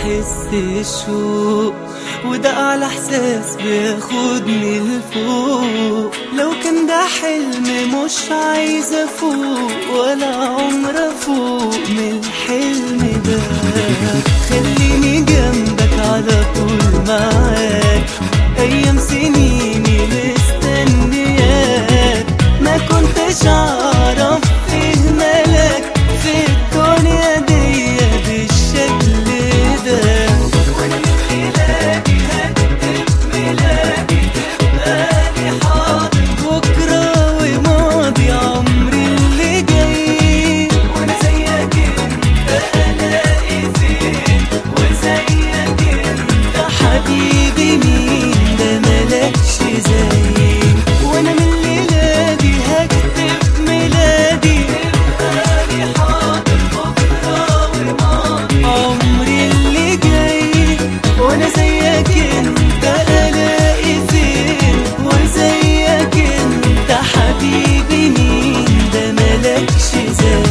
بحس الشوق وده أعلى إحساس بياخدني لفوق لو كان ده حلم مش عايزة أفوق ولا عمر أفوق من الحلم ده خليني جنبك على طول معاك أيام سنيني مستنياك ما كنتش أعرف إيه ملك في الدنيا دي بالشكل ده وأنا من خلالي هكتب ميلادي تبقى لي حاضر بكرة وماضي عمري اللي جاي وأنا زيك أنت ألاقي فين وزيك أنت حبيبي مين ده ملكش زي وأنا من الليلة دي هكتب ميلادي تبقى لي حاضر بكرة وماضي عمري اللي جاي وأنا زيك أنت ألاقي فين وزيك أنت حبيبي مين ده ملكش زي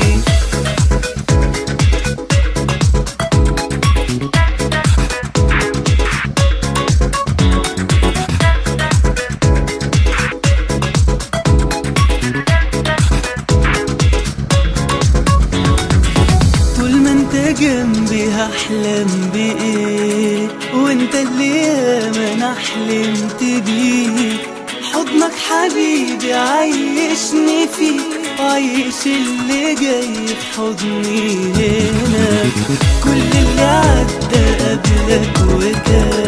طول ما انت جنبي هحلم بايه وانت اللي ياما انا حلمت بيه حضنك حبيبي عايشني فيه وعايش اللي جاي في حضني هنا كل اللي عدى قبلك وكان